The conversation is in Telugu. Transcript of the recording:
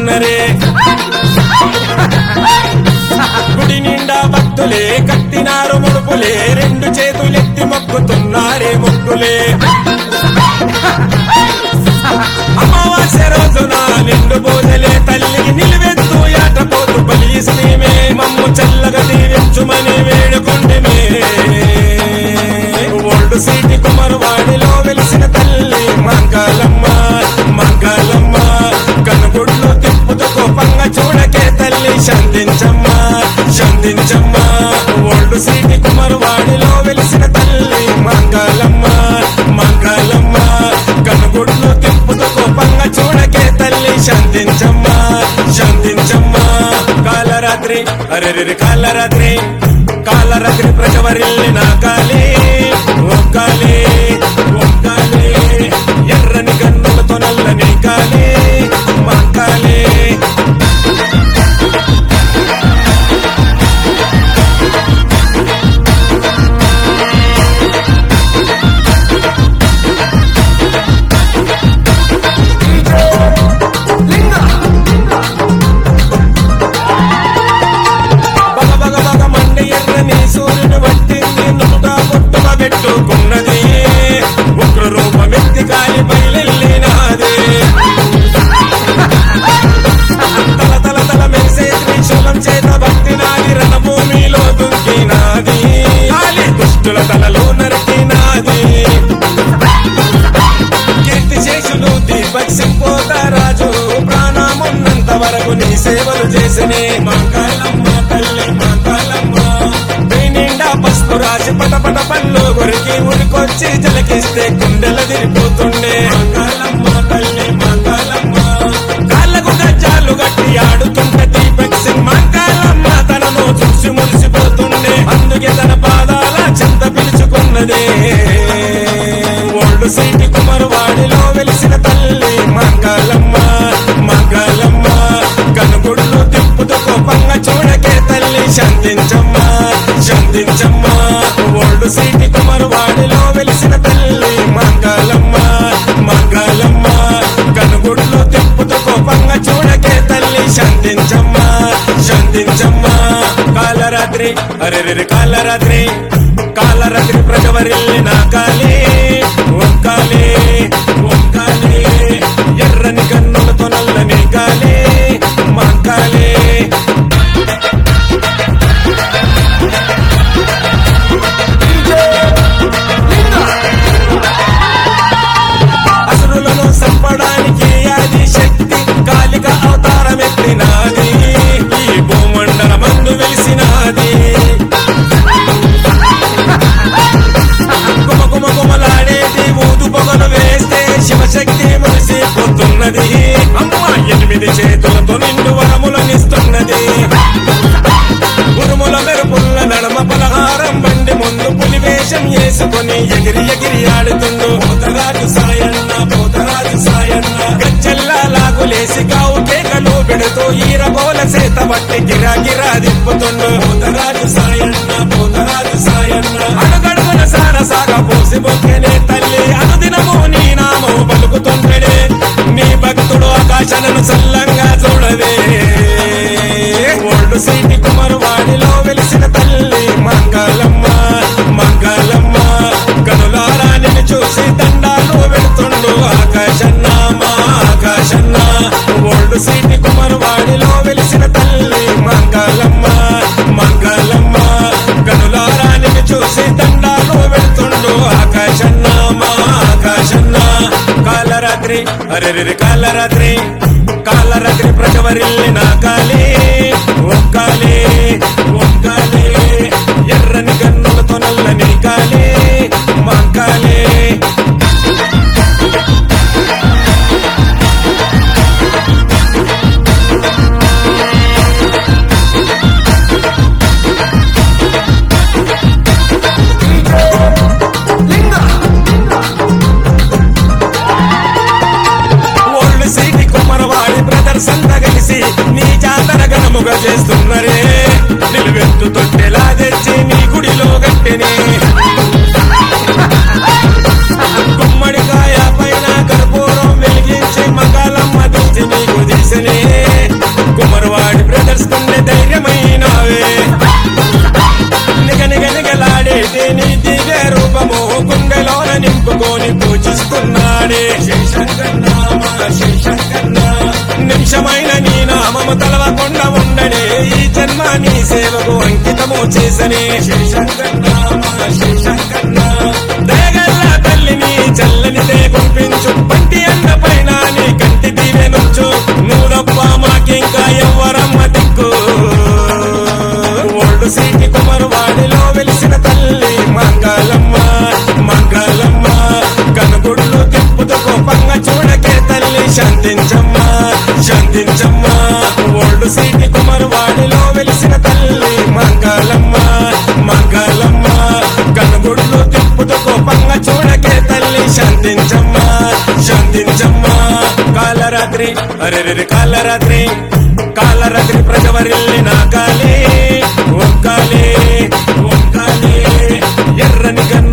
చేస్తున్నరే గుడి నిండా భక్తులే కట్టినారు ముడుపులే రెండు చేతులెత్తి మొక్కుతున్నారే మొక్కులే అమావాస్య రోజున నిండు పూజలే తల్లికి నిలువెత్తు యాటపోతు బలిస్తేమే మమ్ము చల్లగా దీవించుమని వేడుకొండిమే ఓల్డ్ సిటీ కుమరవాడిలో వెలిసిన తల్లి మంగళమ్మ మంగళమ్మ కనుగుడ్లు తిప్పుతూ కోపంగా చూడకే తల్లి శాంతించమ్మా శాంతించమ్మా ఓల్డ్ సిటీ కుమరవాడిలో వెలిసిన తల్లి మంగళమ్మ మంగళమ్మ కనుగుడ్లు తిప్పుతూ కోపంగా చూడకే తల్లి శాంతించమ్మా శాంతించమ్మా కాలరాత్రి అరెరి కాలరాత్రి కాలరాత్రి ప్రజవరిల్లి నా కాలే ఒక్కాలే ఒక్కాలే ఎర్రని కన్నులతో నల్లని కాలే మా కాలే బగ బగ బగ మండి ఎర్రని సూర్యుని పట్టింది నుట పుట్టుక పెట్టుకున్నది ఉగ్ర రూపమెత్తి కాలి బయలెళ్ళినాది తల తల తల మెరిసే త్రిశూలం చేత భక్తినాది రణభూమిలో దుంకినాది కాలి దుష్టుల తలలో నరికినాది కీర్తి శేషులు దీపక్ సింపోత రాజు ప్రాణమున్నంత వరకు నీ సేవలు చేసనే మంగళమ్మ తల్లి మంగళమ్మ నీ నిండా పసుపు రాసి పట పట పళ్ళు కొరికి ఉరికొచ్చి జలకిస్తే గుండెల తిరిగిపోతుండే మంగళమ్మ తల్లి మంగళమ్మ కాళ్ళకు గజ్జాలు గట్టి ఆడుతుంటే దీపక్ సింగ్ మంగళమ్మ తనను చూసి మురిసిపోతుండే అందుకే తన పాదాల చెంత పిలుచుకున్నదే ఓల్డ్ సిటీ కుమరవాడిలో వెలిసిన తల్లి మంగళమ్మ మంగళమ్మ కనుగుడ్లు తిప్పుతూ కోపంగా చూడకే తల్లి శాంతించమ్మా శాంతించమ్మా ఓల్డ్ సిటీ కుమరవాడిలో వెలిసిన తల్లి మంగళమ్మ మంగళమ్మ కనుగుడ్లు తిప్పుతూ కోపంగా చూడకే తల్లి శాంతించమ్మా శాంతించమ్మా కాలరాత్రి అరెరెరి కాలరాత్రి కాలరాత్రి ప్రజవరిల్లి నా కాలే ఒక్కాలే ఒక్కాలే ఎర్రని కన్నులతో నల్లని కాలే మా కాలే అసురులను చంపడానికి అది శక్తి కాలిక అవతారం ఎత్తినాది ఈ భూమండల మందు వెలిసినాది గుమ గుమ గుమలాడేది ఊదు పొగలు వేస్తే శివశక్తి మురిసిపోతున్నది అమ్మ ఎనిమిది చేతులతో నిండు వరములనిస్తున్నది ఉరుముల మెరుపుల్ల నడమ పలహారం బండి ముందు పులి వేషం వేసుకొని ఎగిరి ఎగిరి ఆడుతుండు పోతరాజు సాయన్న పోతరాజు సాయన్న గజ్జల్లా లాగులేసి కావు కేకలు పెడుతూ ఈరబోల సేత బట్టి గిరా గిరా దిప్పుతుండు పోతరాజు సాయన్న పోతరాజు సాయన్న అడుగడుగున సార సాగ పోసి బొక్కెనే తల్లి అనుదినము నీ నామము పలుకుతుంటడే నీ భక్తుడు ఆకాశలను చల్లంగా చూడవే ఓల్డ్ సిటీ కుమరవాడిలో వెలిసిన తల్లి మంగళమ్మ మంగళమ్మ కనులారా నిన్ను చూసి దండాలు పెడుతుండు ఆకాశన్న మా ఆకాశన్న ఓల్డ్ సిటీ కుమరవాడిలో వెలిసిన తల్లి మంగళమ్మ మంగళమ్మ కనులారా నిన్ను చూసి దండాలు పెడుతుండు ఆకాశన్న మా ఆకాశన్న కాలరాత్రి అరెరి కాలరాత్రి కాలరాత్రి ప్రజవరిల్లి నా కాలే ఒక్కాలే ఒక్కాలే ఎర్రని గన్నులతో నల్లని కాలే మా కాలే ఓల్డ్ సిటీ కుమ్మరవాడి బ్రదర్స్ అంతా కలిసి నీ జాతర ఘనముగా చేస్తున్నరే నిలువెత్తు తొట్టెలా తెచ్చి నీ గుడిలో గట్టెనే గుమ్మడికాయ పైన కర్పూరం వెలిగించి మకాలమ్మ తెచ్చి నీకు తీసనే నింపుకొని పూజిస్తున్నాడే శివశంకర్నామ శివశంకర్న నిమిషమైన నీ నామము తలవకుండా ఉండడే ఈ జన్మ నీ సేవకు అంకితము చేసనే శివశంకర్నామ శివశంకర్న దయగల్ల తల్లిని చల్లని దే పంపించు పంటి అన్న పైన నీ కంటి దీవెనుంచు నువ్వు తప్ప మాకింకా ఎవ్వరమ్మ దిక్కు ఓల్డ్ సీటి కుమరవాడిలో వెలిసిన తల్లి మంగళమ్మ మంగళమ్మ కనుగుళ్ళు తిప్పుతూ కోపంగా చూడకే తల్లి శాంతించమ్మా శాంతించమ్మా ఓల్డ్ సీటి కుమరవాడిలో వెలిసిన తల్లి మంగళమ్మ మంగళమ్మ కనుగుళ్ళు తిప్పుతూ కోపంగా చూడకే తల్లి శాంతించమ్మా శాంతించమ్మా కాలరాత్రి అరెరెరి కాలరాత్రి కాలరాత్రి ప్రజవరిల్లి నాకాలే ఒక్కాలే ఒక్కాలే ఎర్రని కన్ను